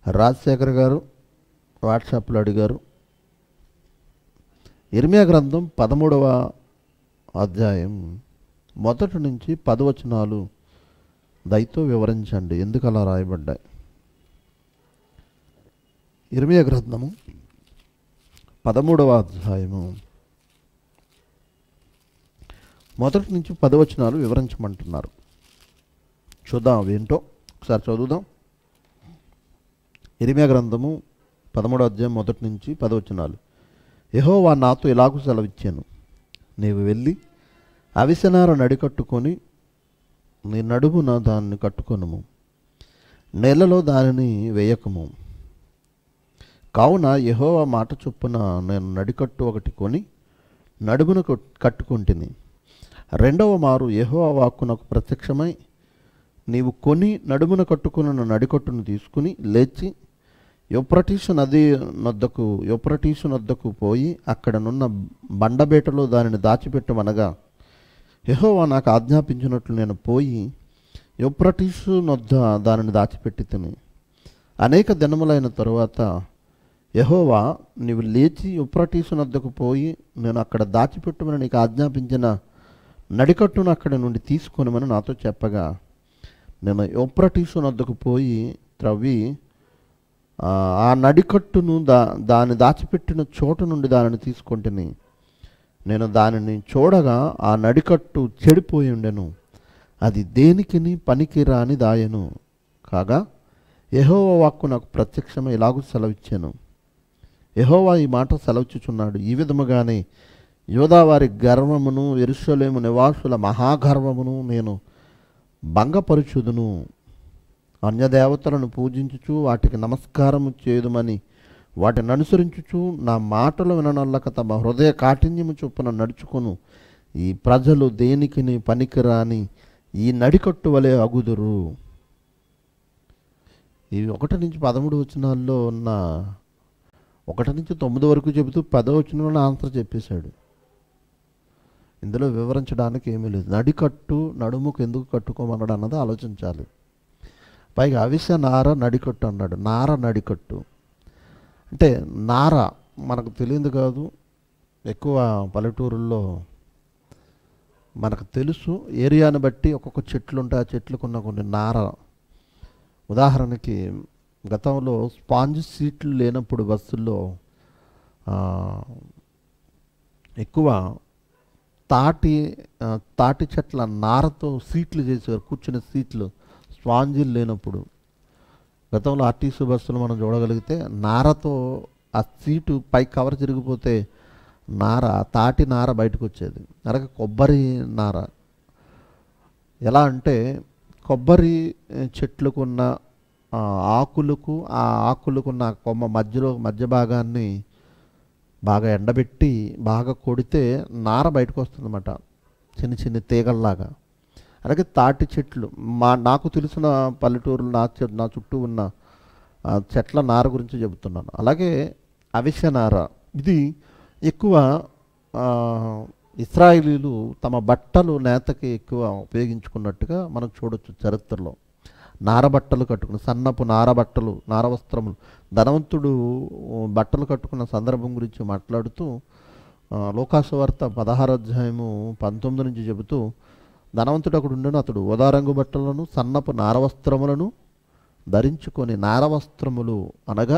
రాజశేఖర్ గారు వాట్సాప్లో అడిగారు ఇర్మియా గ్రంథం పదమూడవ అధ్యాయం మొదటి నుంచి పదవచనాలు దయతో వివరించండి ఎందుకు అలా రాయబడ్డాయి ఇర్మియా గ్రంథము పదమూడవ అధ్యాయము మొదటి నుంచి పదవచనాలు వివరించమంటున్నారు చూద్దాం అవేంటో ఒకసారి చదువుదాం ఇరిమియా గ్రంథము పదమూడో అధ్యాయం మొదటి నుంచి పదవచనాలు యెహోవా నాతో ఇలాగూ సెలవిచ్చాను నీవు వెళ్ళి అవిసెనార నడికట్టుకొని నీ నడుమున దాన్ని కట్టుకొనుము నేలలో దానిని వేయకము కావున యెహోవా మాట చొప్పున నేను నడికట్టు ఒకటి కొని నడుమున కొట్- కట్టుకుంటుని రెండవ మారు యెహోవా వాక్కు నాకు ప్రత్యక్షమై నీవు కొని నడుమున కట్టుకున్న నడికట్టును తీసుకుని లేచి యొప్రటీసు నది నొద్దకు యొప్రటీసు నొద్దకు పోయి అక్కడనున్న బండబేటలో దానిని దాచిపెట్టమనగా యెహోవా నాకు ఆజ్ఞాపించినట్లు నేను పోయి యొప్రటీసు నొద్ద దానిని దాచిపెట్టి తిని అనేక దినములైన తరువాత యెహోవా నీవు లేచి యుప్రటీసు నద్దకు పోయి నేను అక్కడ దాచిపెట్టమని నీకు ఆజ్ఞాపించిన నడికట్టును అక్కడ నుండి తీసుకొనమని నాతో చెప్పగా నేను యుప్రటీసు నద్దకు పోయి త్రవ్వి ఆ, ఆ నడికట్టును దా దాన్ని దాచిపెట్టిన చోటు నుండి దానిని తీసుకుంటుని నేను దానిని చూడగా ఆ నడికట్టు చెడిపోయి ఉండెను అది దేనికిని పనికి రాని దాయను కాగా యెహోవా వాక్కు నాకు ప్రత్యక్షమై ఇలాగూ సెలవిచ్చాను యెహోవా ఈ మాట సెలవుచుచున్నాడు ఈ విధముగానే యోదావారి గర్వమును ఎరుషలేము నివాసుల మహాగర్వమును నేను భంగపరుచుదును అన్యదేవతలను పూజించుచు వాటికి నమస్కారము చేయుదుమని వాటిని అనుసరించుచు నా మాటలు విననల్లక తమ హృదయ కాఠిన్యము చొప్పున నడుచుకొను ఈ ప్రజలు దేనికిని పనికిరాని ఈ నడికట్టు వలె అగుదురు ఇవి ఒకటి నుంచి పదమూడు వచనాల్లో ఉన్న ఒకటి నుంచి తొమ్మిది వరకు చెబుతూ పదో వచనంలో ఆన్సర్ చెప్పేశాడు ఇందులో వివరించడానికి ఏమీ లేదు నడికట్టు నడుముకు ఎందుకు కట్టుకోమన్నాడు అన్నది ఆలోచించాలి పైగా అవిసె నార నడికట్టు అన్నాడు నార నడికట్టు అంటే నార మనకు తెలియదు కాదు ఎక్కువ పల్లెటూరుల్లో మనకు తెలుసు ఏరియాని బట్టి ఒక్కొక్క చెట్లు ఉంటాయి ఆ చెట్లకు కొన్ని నార ఉదాహరణకి గతంలో స్పాంజ్ సీట్లు లేనప్పుడు బస్సుల్లో ఆ, ఎక్కువ తాటి ఆ, తాటి చెట్ల నారతో సీట్లు చేసేవారు కూర్చునే సీట్లు స్పాంజీలు లేనప్పుడు గతంలో ఆర్టీసీ బస్సులు మనం చూడగలిగితే నారతో ఆ సీటు పై కవర్ తిరిగిపోతే నార తాటి నార బయటకు వచ్చేది అలాగే కొబ్బరి నార ఎలా అంటే కొబ్బరి ఆ, చెట్లకున్న ఆ, ఆకులకు ఆ ఆకులకున్న కొమ్మ మధ్యలో మధ్య భాగాన్ని బాగా ఎండబెట్టి బాగా కొడితే నార బయటకు వస్తుందన్నమాట చిన్న చిన్న తీగల్లాగా అలాగే తాటి చెట్లు మా నాకు తెలిసిన పల్లెటూరులు నా చె- నా చుట్టూ ఉన్న ఆ, చెట్ల నార గురించి చెబుతున్నాను అలాగే అవిసె నార ఇది ఎక్కువ ఆ, ఇస్రాయిలీలు తమ బట్టలు నేతకి ఎక్కువ ఉపయోగించుకున్నట్టుగా మనం చూడొచ్చు చరిత్రలో నార బట్టలు కట్టుకుని సన్నపు నార బట్టలు నార వస్త్రములు ధనవంతుడు బట్టలు కట్టుకున్న సందర్భం గురించి మాట్లాడుతూ ఆ, లోకాసువార్త పదహారు అధ్యాయము పంతొమ్మిది నుంచి చెబుతూ ధనవంతుడు అక్కడ ఉండను అతడు ఓదారంగు బట్టలను సన్నపు నారవస్త్రములను ధరించుకొని నారవస్త్రములు అనగా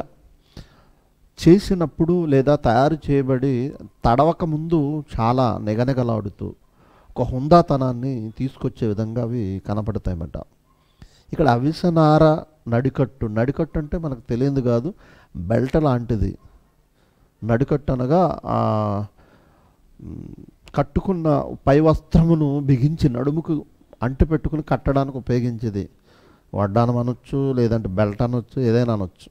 చేసినప్పుడు లేదా తయారు చేయబడి తడవక ముందు చాలా నెగనెగలాడుతూ ఒక హుందాతనాన్ని తీసుకొచ్చే విధంగా అవి కనపడతాయన్నమాట ఇక్కడ అవిసనార నడికట్టు నడికట్టు అంటే మనకు తెలియదు కాదు బెల్ట్ లాంటిది నడికట్టు అనగా ఆ, మ్, కట్టుకున్న పై వస్త్రమును బిగించి నడుముకు అంటి పెట్టుకుని కట్టడానికి ఉపయోగించేది వడ్డానం అనొచ్చు లేదంటే బెల్ట్ అనొచ్చు ఏదైనా అనొచ్చు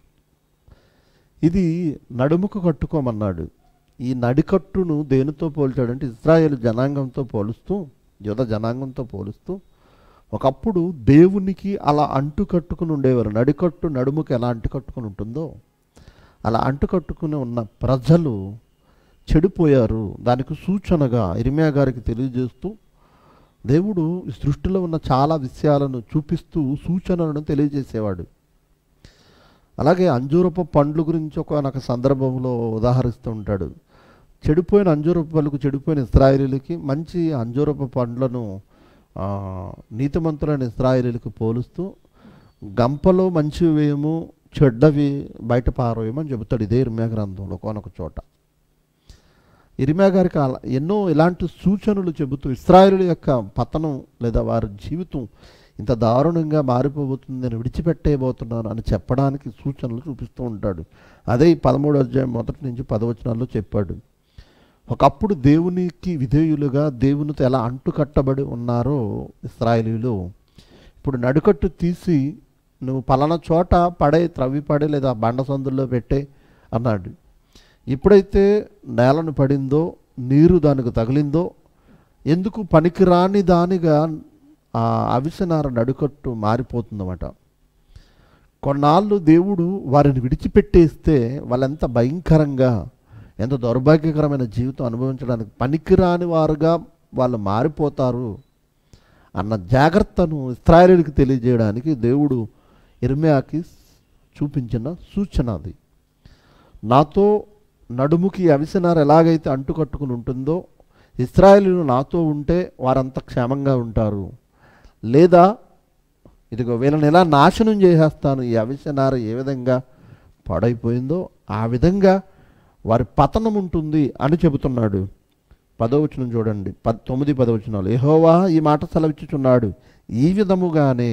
ఇది నడుముకు కట్టుకోమన్నాడు ఈ నడికట్టును దేనితో పోల్చాడంటే ఇజ్రాయేల్ జనాంగంతో పోలుస్తూ యుధ జనాంగంతో పోలుస్తూ ఒకప్పుడు దేవునికి అలా అంటు కట్టుకుని ఉండేవారు నడికట్టు నడుముకి ఎలా అంటు కట్టుకుని ఉంటుందో అలా అంటు కట్టుకుని ఉన్న ప్రజలు చెడిపోయారు దానికి సూచనగా ఇరిమియా గారికి తెలియజేస్తూ దేవుడు ఈ సృష్టిలో ఉన్న చాలా విషయాలను చూపిస్తూ సూచనలను తెలియజేసేవాడు అలాగే అంజూరపు పండ్లు గురించి ఒక సందర్భంలో ఉదాహరిస్తూ ఉంటాడు చెడిపోయిన అంజూరపు పళ్ళకు చెడిపోయిన ఇస్రాయేలీలకి మంచి అంజూరపు పండ్లను ఆ, నీతిమంతులైన ఇస్రాయేలీలకు పోలుస్తూ గంపలో మంచివి వేయము చెడ్డవి బయట పారవేయమని చెబుతాడు ఇదే ఇర్మ్యా గ్రంథంలో కొనొక చోట ఇరిమ్యా గారికి అలా ఎన్నో ఇలాంటి సూచనలు చెబుతూ ఇస్రాయేలు యొక్క పతనం లేదా వారి జీవితం ఇంత దారుణంగా మారిపోబోతుంది నేను విడిచిపెట్టేయబోతున్నాను అని చెప్పడానికి సూచనలు చూపిస్తూ ఉంటాడు అదే ఈ పదమూడు అధ్యాయం మొదటి నుంచి పదవచనాల్లో చెప్పాడు ఒకప్పుడు దేవునికి విధేయులుగా దేవునితో ఎలా అంటుకట్టబడి ఉన్నారో ఇస్రాయేలీలు ఇప్పుడు నడుకట్టు తీసి నువ్వు పలానా చోట పడే త్రవ్వి పడే లేదా బండ సందుల్లో పెట్టే అన్నాడు ఎప్పుడైతే నేలను పడిందో నీరు దానికి తగిలిందో ఎందుకు పనికిరాని దానిగా ఆ అవిసనార నడుకట్టు మారిపోతుందన్నమాట కొన్నాళ్ళు దేవుడు వారిని విడిచిపెట్టేస్తే వాళ్ళెంత భయంకరంగా ఎంత దౌర్భాగ్యకరమైన జీవితం అనుభవించడానికి పనికిరాని వారుగా వాళ్ళు మారిపోతారు అన్న జాగ్రత్తను ఇస్రాయేలీలకు తెలియజేయడానికి దేవుడు ఇర్మియాకి చూపించిన సూచన అది నాతో నడుముకి అవిసనారు ఎలాగైతే అంటుకట్టుకుని ఉంటుందో ఇస్రాయేలీలు నాతో ఉంటే వారంతా క్షేమంగా ఉంటారు లేదా ఇదిగో వీళ్ళని ఎలా నాశనం చేసేస్తాను ఈ అవిసనార ఏ విధంగా పాడైపోయిందో ఆ విధంగా వారి పతనం ఉంటుంది అని చెబుతున్నాడు పదవచనం చూడండి పద్ తొమ్మిది పదవచనాలు యెహోవా ఈ మాట సెలవిచ్చుచున్నాడు ఈ విధముగానే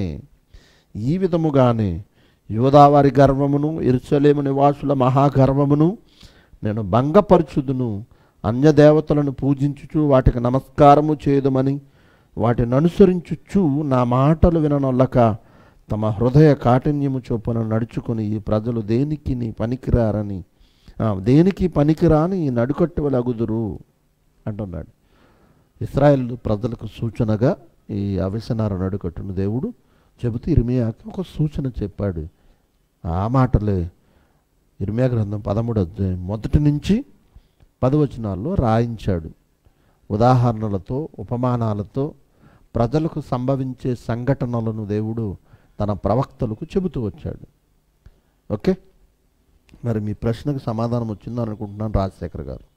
ఈ విధముగానే యోదావారి గర్వమును ఇరుసలేము నివాసుల మహాగర్వమును నేను భంగపరచుదును అన్యదేవతలను పూజించుచు వాటికి నమస్కారము చేయదుమని వాటిని అనుసరించుచు నా మాటలు విననొల్లక తమ హృదయ కాఠిన్యము చొప్పున నడుచుకుని ఈ ప్రజలు దేనికి నీ పనికిరారని ఆ, దేనికి పనికిరాని ఈ నడుకట్టువలగుదురు అంటున్నాడు ఇస్రాయేల్ ప్రజలకు సూచనగా ఈ అవిసనార నడుకట్టును దేవుడు చెబుతూ ఇర్మియాకి ఒక సూచన చెప్పాడు ఆ మాటలే ఇర్మియా గ్రంథం పదమూడు అధ్యాయం మొదటి నుంచి పదవచనాల్లో రాయించాడు ఉదాహరణలతో ఉపమానాలతో ప్రజలకు సంభవించే సంఘటనలను దేవుడు తన ప్రవక్తలకు చెబుతూ వచ్చాడు ఓకే మరి మీ ప్రశ్నకు సమాధానం వచ్చిందని అనుకుంటున్నాను రాజశేఖర్ గారు